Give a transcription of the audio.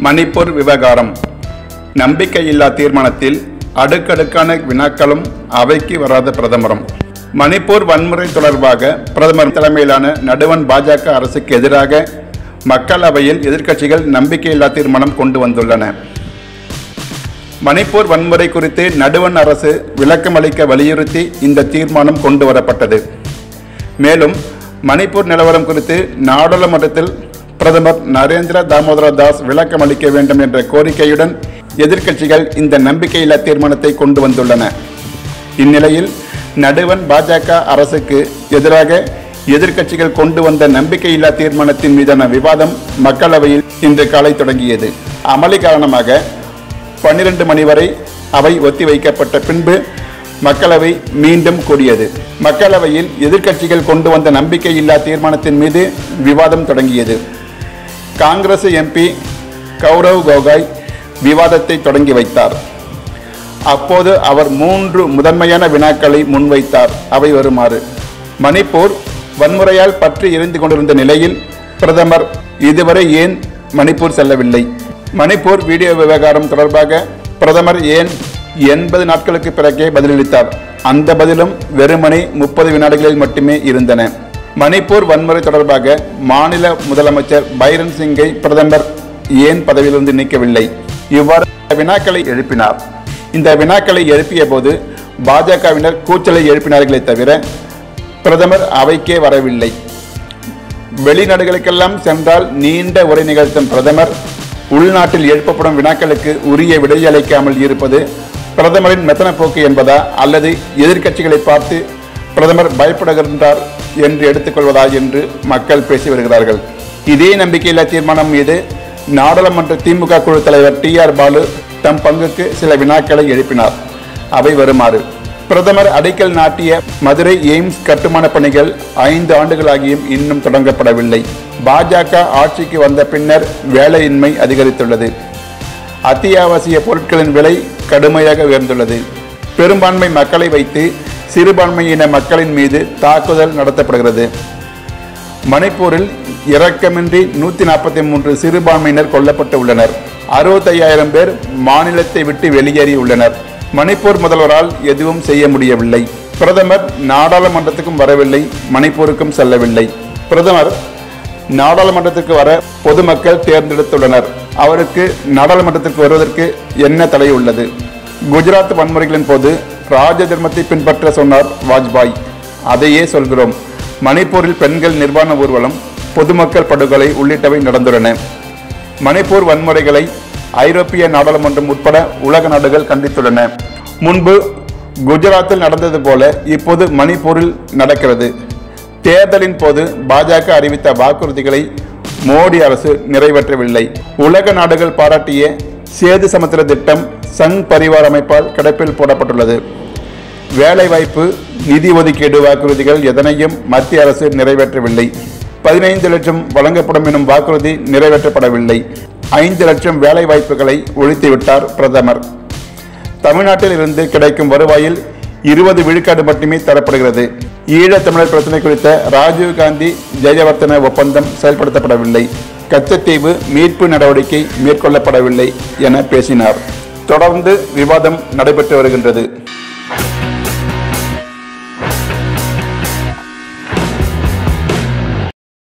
மணிப்பூர் விவகாரம் நம்பிக்கையில்லா தீர்மானத்தில் அடுக்கடுக்கான வினாக்களும் அவைக்கு வராத பிரதமரும் மணிப்பூர் வன்முறை தொடர்பாக பிரதமர் தலைமையிலான நடுவன் பாஜக அரசுக்கு எதிராக மக்களவையில் எதிர்க்கட்சிகள் நம்பிக்கையில்லா தீர்மானம் கொண்டு வந்துள்ளன மணிப்பூர் வன்முறை குறித்து நடுவன் அரசு விளக்கமளிக்க வலியுறுத்தி இந்த தீர்மானம் கொண்டு வரப்பட்டது மேலும் மணிப்பூர் நிலவரம் குறித்து நாடாளுமன்றத்தில் பிரதமர் நரேந்திர தாமோதர தாஸ் விளக்கம் அளிக்க வேண்டும் என்ற கோரிக்கையுடன் எதிர்க்கட்சிகள் இந்த நம்பிக்கையில்லா தீர்மானத்தை கொண்டு வந்துள்ளன இந்நிலையில் நடுவன் பாஜக அரசுக்கு எதிராக எதிர்க்கட்சிகள் கொண்டு வந்த நம்பிக்கையில்லா தீர்மானத்தின் மீதான விவாதம் மக்களவையில் இன்று காலை தொடங்கியது அமளி காரணமாக பன்னிரண்டு மணி வரை அவை ஒத்திவைக்கப்பட்ட பின்பு மக்களவை மீண்டும் கூடியது மக்களவையில் எதிர்க்கட்சிகள் கொண்டு வந்த நம்பிக்கையில்லா தீர்மானத்தின் மீது விவாதம் தொடங்கியது காங்கிரஸ் எம்பி கௌரவ் கோகாய் விவாதத்தை தொடங்கி வைத்தார் அப்போது அவர் மூன்று முதன்மையான வினாக்களை முன்வைத்தார் அவை வருமாறு மணிப்பூர் வன்முறையால் பற்றி எரிந்து கொண்டிருந்த நிலையில் பிரதமர் இதுவரை ஏன் மணிப்பூர் செல்லவில்லை மணிப்பூர் வீடியோ விவகாரம் தொடர்பாக பிரதமர் ஏன் எண்பது நாட்களுக்கு பிறகே பதிலளித்தார் அந்த பதிலும் வெறுமனே முப்பது வினாடிகளில் மட்டுமே இருந்தன மணிப்பூர் வன்முறை தொடர்பாக மாநில முதலமைச்சர் பைரன் சிங்கை பிரதமர் ஏன் பதவியிலிருந்து நீக்கவில்லை இவ்வாறு வினாக்களை எழுப்பினார் இந்த வினாக்களை எழுப்பிய போது பாஜகவினர் கூச்சலை எழுப்பினார்களே தவிர பிரதமர் அவைக்கே வரவில்லை வெளிநாடுகளுக்கெல்லாம் சென்றால் நீண்ட உரை நிகழ்த்தும் பிரதமர் உள்நாட்டில் எழுப்பப்படும் வினாக்களுக்கு உரிய விடையளிக்காமல் இருப்பது பிரதமரின் மெத்தன போக்கு என்பதா அல்லது எதிர்க்கட்சிகளை பார்த்து பிரதமர் பயப்படுகின்றார் என்று எடுத்துக்கொள்வதா என்று மக்கள் பேசி வருகிறார்கள் இதே நம்பிக்கையில்லா தீர்மானம் மீது நாடாளுமன்ற திமுக குழு தலைவர் டி ஆர் பாலு தம் பங்குக்கு சில வினாக்களை எழுப்பினார் அவை வருமாறு பிரதமர் அடிக்கல் நாட்டிய மதுரை எய்ம்ஸ் கட்டுமான பணிகள் ஐந்து ஆண்டுகளாகியும் இன்னும் தொடங்கப்படவில்லை பாஜக ஆட்சிக்கு வந்த பின்னர் வேலையின்மை அதிகரித்துள்ளது அத்தியாவசிய பொருட்களின் விலை கடுமையாக உயர்ந்துள்ளது பெரும்பான்மை மக்களை வைத்து சிறுபான்மையின மக்களின் மீது தாக்குதல் நடத்தப்படுகிறது மணிப்பூரில் இரக்கமின்றி நூற்றி நாற்பத்தி மூன்று சிறுபான்மையினர் கொல்லப்பட்டு உள்ளனர் அறுபத்தையாயிரம் பேர் மாநிலத்தை விட்டு வெளியேறியுள்ளனர் மணிப்பூர் முதல்வரால் எதுவும் செய்ய முடியவில்லை பிரதமர் நாடாளுமன்றத்துக்கும் வரவில்லை மணிப்பூருக்கும் செல்லவில்லை பிரதமர் நாடாளுமன்றத்திற்கு வர பொதுமக்கள் தேர்ந்தெடுத்துள்ளனர் அவருக்கு நாடாளுமன்றத்திற்கு வருவதற்கு என்ன தடை உள்ளது குஜராத் வன்முறைகளின் போது ராஜ தர்மத்தை பின்பற்ற சொன்னார் வாஜ்பாய் அதையே சொல்கிறோம் மணிப்பூரில் பெண்கள் நிர்வாண ஊர்வலம் பொதுமக்கள் படுகொலை உள்ளிட்டவை நடந்துள்ளன மணிப்பூர் வன்முறைகளை ஐரோப்பிய நாடாளுமன்றம் உட்பட உலக நாடுகள் கண்டித்துள்ளன முன்பு குஜராத்தில் நடந்தது போல இப்போது மணிப்பூரில் நடக்கிறது தேர்தலின் போது பாஜக அறிவித்த வாக்குறுதிகளை மோடி அரசு நிறைவேற்றவில்லை உலக நாடுகள் பாராட்டிய சேது சமுத்திர திட்டம் சங் பரிவார் அமைப்பால் கிடப்பில் போடப்பட்டுள்ளது வேலைவாய்ப்பு நிதி ஒதுக்கீடு வாக்குறுதிகள் எதனையும் மத்திய அரசு நிறைவேற்றவில்லை பதினைந்து லட்சம் வழங்கப்படும் எனும் வாக்குறுதி நிறைவேற்றப்படவில்லை ஐந்து லட்சம் வேலை வாய்ப்புகளை ஒழித்துவிட்டார் பிரதமர் தமிழ்நாட்டில் இருந்து கிடைக்கும் வருவாயில் இருபது விழுக்காடு மட்டுமே தரப்படுகிறது ஈழத்தமிழர் பிரச்சனை குறித்த ராஜீவ் காந்தி ஜெயவர்த்தன ஒப்பந்தம் செயல்படுத்தப்படவில்லை கச்சத்தீவு மீட்பு நடவடிக்கை மேற்கொள்ளப்படவில்லை என பேசினார் தொடர்ந்து விவாதம் நடைபெற்று வருகின்றது